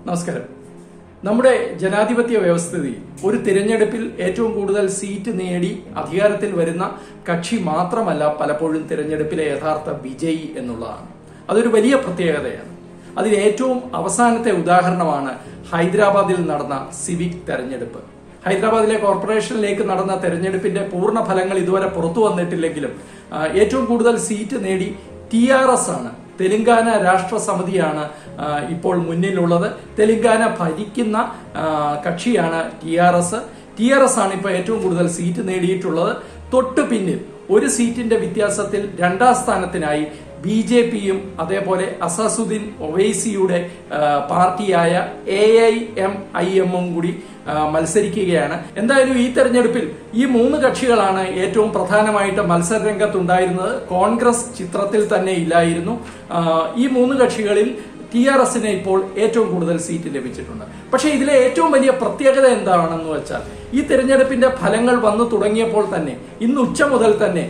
നമസ്കാരം നമ്മുടെ ജനാധിപത്യ വ്യവസ്ഥിതി ഒരു തിരഞ്ഞെടുപ്പിൽ ഏറ്റവും കൂടുതൽ സീറ്റ് നേടി അധികാരത്തിൽ വരുന്ന കക്ഷി മാത്രമല്ല പലപ്പോഴും തിരഞ്ഞെടുപ്പിലെ യഥാർത്ഥ വിജയി എന്നുള്ളതാണ് അതൊരു വലിയ പ്രത്യേകതയാണ് അതിൽ ഏറ്റവും അവസാനത്തെ ഉദാഹരണമാണ് ഹൈദരാബാദിൽ നടന്ന സിവിക് തെരഞ്ഞെടുപ്പ് ഹൈദരാബാദിലെ കോർപ്പറേഷനിലേക്ക് നടന്ന തെരഞ്ഞെടുപ്പിന്റെ പൂർണ്ണ ഫലങ്ങൾ ഇതുവരെ പുറത്തു വന്നിട്ടില്ലെങ്കിലും ആ, ഏറ്റവും കൂടുതൽ സീറ്റ് നേടി ടി ആർ എസ് ആണ് തെലുങ്കാന രാഷ്ട്ര സമിതിയാണ് ആ, ഇപ്പോൾ മുന്നിലുള്ളത് തെലുങ്കാന ഭരിക്കുന്ന ആ, കക്ഷിയാണ് T R S T R S ആണ് ഇപ്പോൾ ഏറ്റവും കൂടുതൽ സീറ്റ് നേടിയിട്ടുള്ളത് തൊട്ടു പിന്നിൽ ഒരു സീറ്റിന്റെ വ്യത്യാസത്തിൽ രണ്ടാം സ്ഥാനത്തിനായി ബി ജെ പിയും അതേപോലെ അസസുദ്ദീൻ ഒവൈസിയുടെ ആ, പാർട്ടിയായ എ ഐ എം ഐ എമ്മും കൂടി ആ, മത്സരിക്കുകയാണ് എന്തായാലും ഈ തെരഞ്ഞെടുപ്പിൽ ഈ മൂന്ന് കക്ഷികളാണ് ഏറ്റവും പ്രധാനമായിട്ട് മത്സര രംഗത്തുണ്ടായിരുന്നത് കോൺഗ്രസ് ചിത്രത്തിൽ തന്നെ ഇല്ലായിരുന്നു ആ, ഈ മൂന്ന് കക്ഷികളിൽ ടി ആർ എസിന് ഇപ്പോൾ ഏറ്റവും കൂടുതൽ സീറ്റ് ലഭിച്ചിട്ടുണ്ട് പക്ഷേ ഇതിലെ ഏറ്റവും വലിയ പ്രത്യേകത എന്താണെന്ന് വെച്ചാൽ ഈ തെരഞ്ഞെടുപ്പിന്റെ ഫലങ്ങൾ വന്നു തുടങ്ങിയപ്പോൾ തന്നെ ഇന്ന് ഉച്ച മുതൽ തന്നെ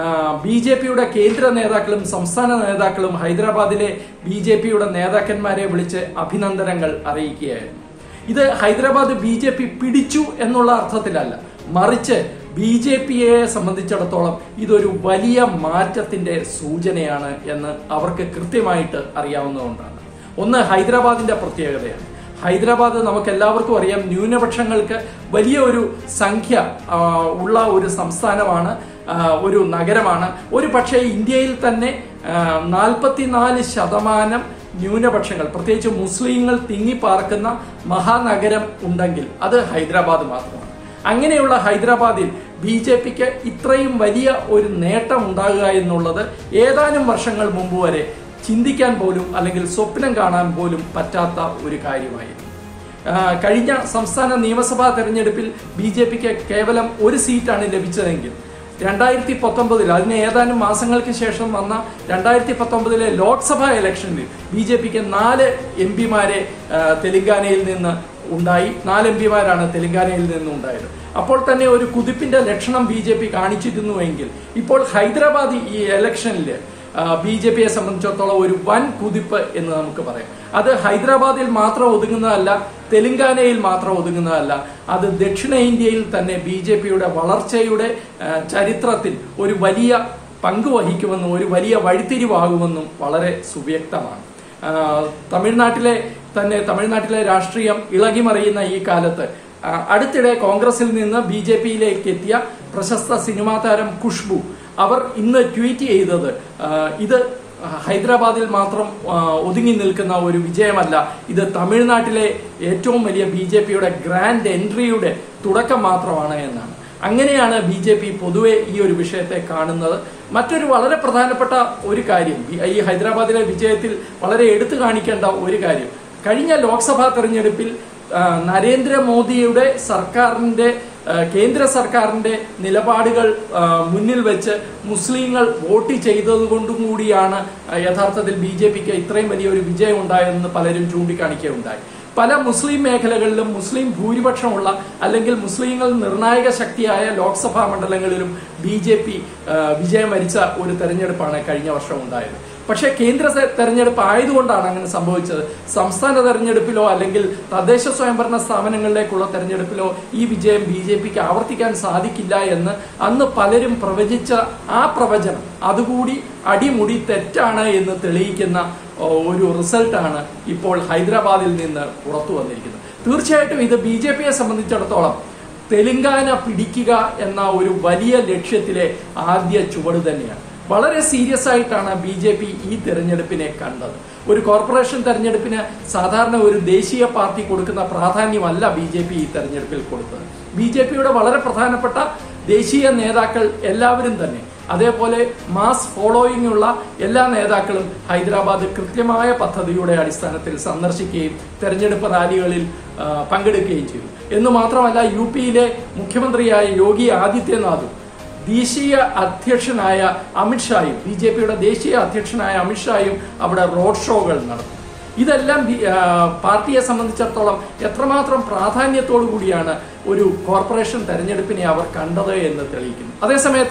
ബി ജെ പിയുടെ കേന്ദ്ര നേതാക്കളും സംസ്ഥാന നേതാക്കളും ഹൈദരാബാദിലെ ബി ജെ പിയുടെ നേതാക്കന്മാരെ വിളിച്ച് അഭിനന്ദനങ്ങൾ അറിയിക്കുകയായിരുന്നു ഇത് ഹൈദരാബാദ് ബി ജെ പി പിടിച്ചു എന്നുള്ള അർത്ഥത്തിലല്ല മറിച്ച് ബി ജെ പിയെ സംബന്ധിച്ചിടത്തോളം ഇതൊരു വലിയ മാറ്റത്തിന്റെ സൂചനയാണ് എന്ന് അവർക്ക് കൃത്യമായിട്ട് അറിയാവുന്നതുകൊണ്ടാണ് ഒന്ന് ഹൈദരാബാദിന്റെ പ്രത്യേകതയാണ് ഹൈദരാബാദ് നമുക്ക് എല്ലാവർക്കും അറിയാം ന്യൂനപക്ഷങ്ങൾക്ക് വലിയ ഒരു സംഖ്യ ആ, ഉള്ള ഒരു സംസ്ഥാനമാണ് ആ, ഒരു നഗരമാണ് ഒരു പക്ഷേ ഇന്ത്യയിൽ തന്നെ നാൽപ്പത്തിനാല് ശതമാനം ന്യൂനപക്ഷങ്ങൾ പ്രത്യേകിച്ച് മുസ്ലിങ്ങൾ തിങ്ങിപ്പാർക്കുന്ന മഹാനഗരം ഉണ്ടെങ്കിൽ അത് ഹൈദരാബാദ് മാത്രമാണ് അങ്ങനെയുള്ള ഹൈദരാബാദിൽ ബി ജെ പിക്ക് ഇത്രയും വലിയ ഒരു നേട്ടം ഉണ്ടാകുക എന്നുള്ളത് ഏതാനും വർഷങ്ങൾ മുമ്പ് വരെ ചിന്തിക്കാൻ പോലും അല്ലെങ്കിൽ സ്വപ്നം കാണാൻ പോലും പറ്റാത്ത ഒരു കാര്യമായിരുന്നു ആ, കഴിഞ്ഞ സംസ്ഥാന നിയമസഭാ തെരഞ്ഞെടുപ്പിൽ ബി ജെ പിക്ക് കേവലം ഒരു സീറ്റാണ് ലഭിച്ചതെങ്കിൽ രണ്ടായിരത്തി പത്തൊമ്പതിൽ അതിന് ഏതാനും മാസങ്ങൾക്ക് ശേഷം വന്ന രണ്ടായിരത്തി പത്തൊമ്പതിലെ ലോക്സഭാ ഇലക്ഷനിൽ ബി ജെ പിക്ക് നാല് എം പിമാരെ തെലങ്കാനയിൽ നിന്ന് ഉണ്ടായി നാല് എം പിമാരാണ് തെലങ്കാനയിൽ നിന്ന് ഉണ്ടായത് അപ്പോൾ തന്നെ ഒരു കുതിപ്പിന്റെ ലക്ഷണം ബി ജെ പി കാണിച്ചിരുന്നുവെങ്കിൽ ഇപ്പോൾ ഹൈദരാബാദ് ഈ ഇലക്ഷനിൽ ബി ജെ പിയെ സംബന്ധിച്ചിടത്തോളം ഒരു വൻ കുതിപ്പ് എന്ന് നമുക്ക് പറയാം അത് ഹൈദരാബാദിൽ മാത്രം ഒതുങ്ങുന്നതല്ല തെലങ്കാനയിൽ മാത്രം ഒതുങ്ങുന്നതല്ല അത് ദക്ഷിണേന്ത്യയിൽ തന്നെ ബി ജെ പിയുടെ വളർച്ചയുടെ ആ, ചരിത്രത്തിൽ ഒരു വലിയ പങ്ക് വഹിക്കുമെന്നും ഒരു വലിയ വഴിത്തിരിവാകുമെന്നും വളരെ സുവ്യക്തമാണ് ആ, തമിഴ്നാട്ടിലെ തന്നെ തമിഴ്നാട്ടിലെ രാഷ്ട്രീയം ഇളകിമറിയുന്ന ഈ കാലത്ത് ആ, അടുത്തിടെ കോൺഗ്രസിൽ നിന്ന് ബി ജെ പിയിലേക്ക് എത്തിയ പ്രശസ്ത സിനിമാ താരം ഖുഷ്ബു അവർ ഇന്ന് ട്വീറ്റ് ചെയ്തത് ആ, ഇത് ഹൈദരാബാദിൽ മാത്രം ആ, ഒതുങ്ങി നിൽക്കുന്ന ഒരു വിജയമല്ല ഇത് തമിഴ്നാട്ടിലെ ഏറ്റവും വലിയ ബി ജെ പിയുടെ ഗ്രാൻഡ് എൻട്രിയുടെ തുടക്കം മാത്രമാണ് എന്നാണ് അങ്ങനെയാണ് ബി ജെ പി പൊതുവെ ഈ ഒരു വിഷയത്തെ കാണുന്നത് മറ്റൊരു വളരെ പ്രധാനപ്പെട്ട ഒരു കാര്യം ഈ- ഈ ഹൈദരാബാദിലെ വിജയത്തിൽ വളരെ എടുത്തു കാണിക്കേണ്ട ഒരു കാര്യം കഴിഞ്ഞ ലോക്സഭാ തെരഞ്ഞെടുപ്പിൽ ആ, നരേന്ദ്രമോദിയുടെ സർക്കാരിന്റെ ആ, കേന്ദ്ര സർക്കാരിന്റെ നിലപാടുകൾ ആ, മുന്നിൽ വെച്ച് മുസ്ലിങ്ങൾ വോട്ട് ചെയ്തത് കൊണ്ടും കൂടിയാണ് ആ, യഥാർത്ഥത്തിൽ ബി ജെ പിക്ക് ഇത്രയും വലിയൊരു വിജയം ഉണ്ടായതെന്ന് പലരും ചൂണ്ടിക്കാണിക്കുകയുണ്ടായി പല മുസ്ലിം മേഖലകളിലും മുസ്ലിം ഭൂരിപക്ഷമുള്ള അല്ലെങ്കിൽ മുസ്ലിങ്ങൾ നിർണായക ശക്തിയായ ലോക്സഭാ മണ്ഡലങ്ങളിലും ബി ജെ പി വിജയം വരിച്ച ഒരു തെരഞ്ഞെടുപ്പാണ് കഴിഞ്ഞ വർഷം ഉണ്ടായത് പക്ഷേ കേന്ദ്ര സെ- തെരഞ്ഞെടുപ്പ് ആയതുകൊണ്ടാണ് അങ്ങനെ സംഭവിച്ചത് സംസ്ഥാന തെരഞ്ഞെടുപ്പിലോ അല്ലെങ്കിൽ തദ്ദേശ സ്വയംഭരണ സ്ഥാപനങ്ങളിലേക്കുള്ള തെരഞ്ഞെടുപ്പിലോ ഈ വിജയം ബി ജെ പിക്ക് ആവർത്തിക്കാൻ സാധിക്കില്ല എന്ന് അന്ന് പലരും പ്രവചിച്ച ആ പ്രവചനം അതുകൂടി അടിമുടി തെറ്റാണ് എന്ന് തെളിയിക്കുന്ന ഓ, ഒരു റിസൾട്ടാണ് ഇപ്പോൾ ഹൈദരാബാദിൽ നിന്ന് പുറത്തു വന്നിരിക്കുന്നത് തീർച്ചയായിട്ടും ഇത് ബി ജെ പിയെ സംബന്ധിച്ചിടത്തോളം തെലുങ്കാന പിടിക്കുക എന്ന ഒരു വലിയ ലക്ഷ്യത്തിലെ ആദ്യ ചുവട് തന്നെയാണ് വളരെ സീരിയസ് ആയിട്ടാണ് ബി ജെ പി ഈ തെരഞ്ഞെടുപ്പിനെ കണ്ടത് ഒരു കോർപ്പറേഷൻ തെരഞ്ഞെടുപ്പിന് സാധാരണ ഒരു ദേശീയ പാർട്ടി കൊടുക്കുന്ന പ്രാധാന്യമല്ല ബി ജെ പി ഈ തെരഞ്ഞെടുപ്പിൽ കൊടുത്തത് ബി ജെ പിയുടെ വളരെ പ്രധാനപ്പെട്ട ദേശീയ നേതാക്കൾ എല്ലാവരും തന്നെ അതേപോലെ മാസ് ഫോളോയിങ് ഉള്ള എല്ലാ നേതാക്കളും ഹൈദരാബാദ് കൃത്യമായ പദ്ധതിയുടെ അടിസ്ഥാനത്തിൽ സന്ദർശിക്കുകയും തെരഞ്ഞെടുപ്പ് റാലികളിൽ ആ, പങ്കെടുക്കുകയും ചെയ്തു എന്ന് മാത്രമല്ല യു പിയിലെ മുഖ്യമന്ത്രിയായ യോഗി ആദിത്യനാഥും ദേശീയ അധ്യക്ഷനായ അമിത്ഷായും ബി ജെ പിയുടെ ദേശീയ അധ്യക്ഷനായ അമിത്ഷായും അവിടെ റോഡ് ഷോകൾ നടത്തി ഇതെല്ലാം ബി- ആ, പാർട്ടിയെ സംബന്ധിച്ചിടത്തോളം എത്രമാത്രം പ്രാധാന്യത്തോടു കൂടിയാണ് ഒരു കോർപ്പറേഷൻ തെരഞ്ഞെടുപ്പിനെ അവർ കണ്ടത് എന്ന് തെളിയിക്കുന്നു അതേസമയത്ത്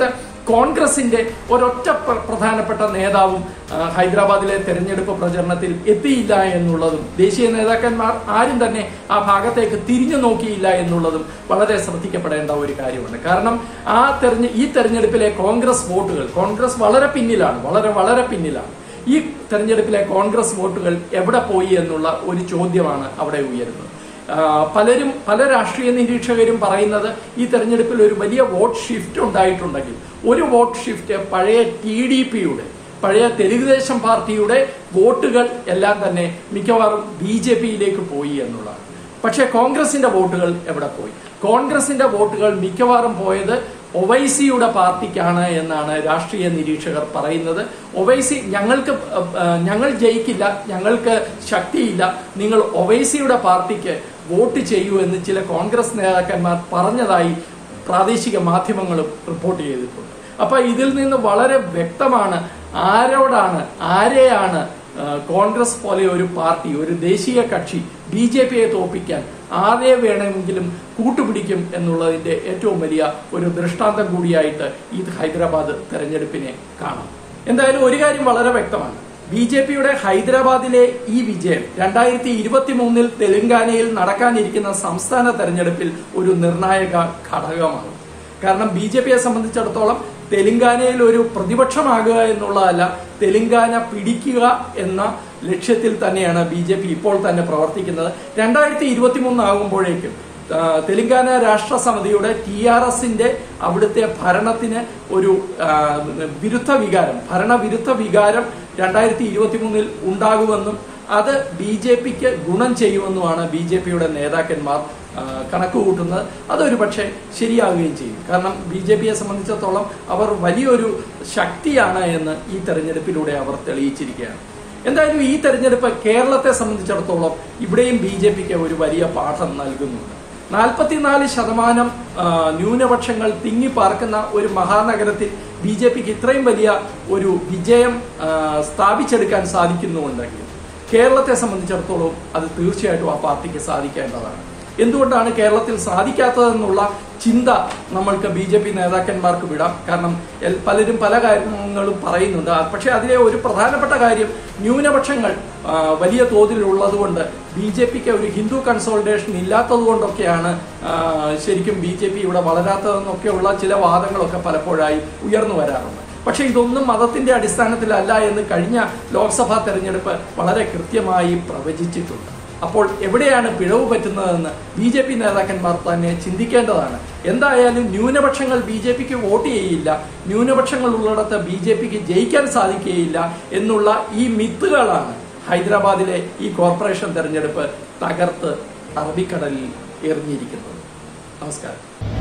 കോൺഗ്രസിന്റെ ഒരൊറ്റ പ്ര- പ്രധാനപ്പെട്ട നേതാവും ആ, ഹൈദരാബാദിലെ തെരഞ്ഞെടുപ്പ് പ്രചരണത്തിൽ എത്തിയില്ല എന്നുള്ളതും ദേശീയ നേതാക്കന്മാർ ആരും തന്നെ ആ ഭാഗത്തേക്ക് തിരിഞ്ഞു നോക്കിയില്ല എന്നുള്ളതും വളരെ ശ്രദ്ധിക്കപ്പെടേണ്ട ഒരു കാര്യമാണ് കാരണം ആ തെരഞ്ഞ ഈ തെരഞ്ഞെടുപ്പിലെ കോൺഗ്രസ് വോട്ടുകൾ കോൺഗ്രസ് വളരെ പിന്നിലാണ് വളരെ വളരെ പിന്നിലാണ് ഈ തെരഞ്ഞെടുപ്പിലെ കോൺഗ്രസ് വോട്ടുകൾ എവിടെ പോയി എന്നുള്ള ഒരു ചോദ്യമാണ് അവിടെ ഉയരുന്നത് ആ, പലരും പല രാഷ്ട്രീയ നിരീക്ഷകരും പറയുന്നത് ഈ തെരഞ്ഞെടുപ്പിൽ ഒരു വലിയ വോട്ട് ഷിഫ്റ്റ് ഉണ്ടായിട്ടുണ്ടെങ്കിൽ ഒരു വോട്ട് ഷിഫ്റ്റ് പഴയ ടി ഡി പിയുടെ പഴയ തെലുഗുദേശം പാർട്ടിയുടെ വോട്ടുകൾ എല്ലാം തന്നെ മിക്കവാറും ബി ജെ പിയിലേക്ക് പോയി എന്നുള്ളതാണ് പക്ഷേ കോൺഗ്രസിന്റെ വോട്ടുകൾ എവിടെ പോയി കോൺഗ്രസിന്റെ വോട്ടുകൾ മിക്കവാറും പോയത് ഒവൈസിയുടെ പാർട്ടിക്കാണ് എന്നാണ് രാഷ്ട്രീയ നിരീക്ഷകർ പറയുന്നത് ഒവൈസി ഞങ്ങൾക്ക് അഹ്, അഹ്, ഞങ്ങൾ ജയിക്കില്ല ഞങ്ങൾക്ക് ശക്തിയില്ല നിങ്ങൾ ഒവൈസിയുടെ പാർട്ടിക്ക് വോട്ട് ചെയ്യൂ എന്ന് ചില കോൺഗ്രസ് നേതാക്കന്മാർ പറഞ്ഞതായി പ്രാദേശിക മാധ്യമങ്ങളും റിപ്പോർട്ട് ചെയ്തിട്ടുണ്ട് അപ്പൊ ഇതിൽ നിന്ന് വളരെ വ്യക്തമാണ് ആരോടാണ് ആരെയാണ് ആ, കോൺഗ്രസ് പോലെ ഒരു പാർട്ടി ഒരു ദേശീയ കക്ഷി ബി ജെ പിയെ തോപ്പിക്കാൻ ആരെ വേണമെങ്കിലും കൂട്ടുപിടിക്കും എന്നുള്ളതിന്റെ ഏറ്റവും വലിയ ഒരു ദൃഷ്ടാന്തം കൂടിയായിട്ട് ഈ ഹൈദരാബാദ് തെരഞ്ഞെടുപ്പിനെ കാണാം എന്തായാലും ഒരു കാര്യം വളരെ വ്യക്തമാണ് ബി ജെ പിയുടെ ഹൈദരാബാദിലെ ഈ വിജയം രണ്ടായിരത്തി ഇരുപത്തി മൂന്നിൽ തെലങ്കാനയിൽ നടക്കാനിരിക്കുന്ന സംസ്ഥാന തെരഞ്ഞെടുപ്പിൽ ഒരു നിർണായക ഘടകമാണ് കാരണം ബി ജെ പിയെ സംബന്ധിച്ചിടത്തോളം തെലങ്കാനയിൽ ഒരു പ്രതിപക്ഷമാകുക എന്നുള്ളതല്ല തെലങ്കാന പിടിക്കുക എന്ന ലക്ഷ്യത്തിൽ തന്നെയാണ് ബി ജെ പി ഇപ്പോൾ തന്നെ പ്രവർത്തിക്കുന്നത് രണ്ടായിരത്തി ഇരുപത്തി മൂന്നാകുമ്പോഴേക്കും ആ, തെലങ്കാന രാഷ്ട്ര സമിതിയുടെ ടി ആർ എസിന്റെ അവിടുത്തെ ഭരണത്തിന് ഒരു ആ, വിരുദ്ധ വികാരം ഭരണവിരുദ്ധ വികാരം രണ്ടായിരത്തി ഇരുപത്തി മൂന്നിൽ ഉണ്ടാകുമെന്നും അത് ബി ജെ പിക്ക് ഗുണം ചെയ്യുമെന്നുമാണ് ബി ജെ പിയുടെ നേതാക്കന്മാർ ആ, കണക്ക് കൂട്ടുന്നത് അതൊരു പക്ഷേ ശരിയാവുകയും ചെയ്യും കാരണം ബി ജെ പിയെ സംബന്ധിച്ചിടത്തോളം അവർ വലിയൊരു ശക്തിയാണ് എന്ന് ഈ തെരഞ്ഞെടുപ്പിലൂടെ അവർ തെളിയിച്ചിരിക്കുകയാണ് എന്തായാലും ഈ തെരഞ്ഞെടുപ്പ് കേരളത്തെ സംബന്ധിച്ചിടത്തോളം ഇവിടെയും ബി ജെ പിക്ക് ഒരു വലിയ പാഠം നൽകുന്നുണ്ട് നാൽപ്പത്തിനാല് ശതമാനം ആ, ന്യൂനപക്ഷങ്ങൾ തിങ്ങിപ്പാർക്കുന്ന ഒരു മഹാനഗരത്തിൽ ബി ജെ പിക്ക് ഇത്രയും വലിയ ഒരു വിജയം ആ, സ്ഥാപിച്ചെടുക്കാൻ സാധിക്കുന്നുണ്ടെങ്കിൽ കേരളത്തെ സംബന്ധിച്ചിടത്തോളം അത് തീർച്ചയായിട്ടും ആ പാർട്ടിക്ക് സാധിക്കേണ്ടതാണ് എന്തുകൊണ്ടാണ് കേരളത്തിൽ സാധിക്കാത്തതെന്നുള്ള ചിന്ത നമ്മൾക്ക് ബി ജെ പി നേതാക്കന്മാർക്ക് വിടാം കാരണം എൽ- പലരും പല കാര്യങ്ങളും പറയുന്നുണ്ട് ആ, പക്ഷേ അതിലെ ഒരു പ്രധാനപ്പെട്ട കാര്യം ന്യൂനപക്ഷങ്ങൾ ആ, വലിയ തോതിലുള്ളതുകൊണ്ട് ബി ജെ പിക്ക് ഒരു ഹിന്ദു കൺസോൾട്ടേഷൻ ഇല്ലാത്തത് കൊണ്ടൊക്കെയാണ് ആ, ശരിക്കും ബി ജെ പി ഇവിടെ വളരാത്തതെന്നൊക്കെയുള്ള ചില വാദങ്ങളൊക്കെ പലപ്പോഴായി ഉയർന്നു വരാറുണ്ട് പക്ഷേ ഇതൊന്നും മതത്തിന്റെ അടിസ്ഥാനത്തിലല്ല എന്ന് കഴിഞ്ഞ ലോക്സഭാ തെരഞ്ഞെടുപ്പ് വളരെ കൃത്യമായി പ്രവചിച്ചിട്ടുണ്ട് അപ്പോൾ എവിടെയാണ് പിഴവ് പറ്റുന്നതെന്ന് ബി ജെ പി നേതാക്കന്മാർ തന്നെ ചിന്തിക്കേണ്ടതാണ് എന്തായാലും ന്യൂനപക്ഷങ്ങൾ ബി ജെ പിക്ക് വോട്ട് ചെയ്യില്ല ന്യൂനപക്ഷങ്ങൾ ഉള്ളിടത്ത് ബി ജെ പിക്ക് ജയിക്കാൻ സാധിക്കുകയില്ല എന്നുള്ള ഈ മിത്തുകളാണ് ഹൈദരാബാദിലെ ഈ കോർപ്പറേഷൻ തെരഞ്ഞെടുപ്പ് തകർത്ത് അറബിക്കടലിൽ എറിഞ്ഞിരിക്കുന്നത് നമസ്കാരം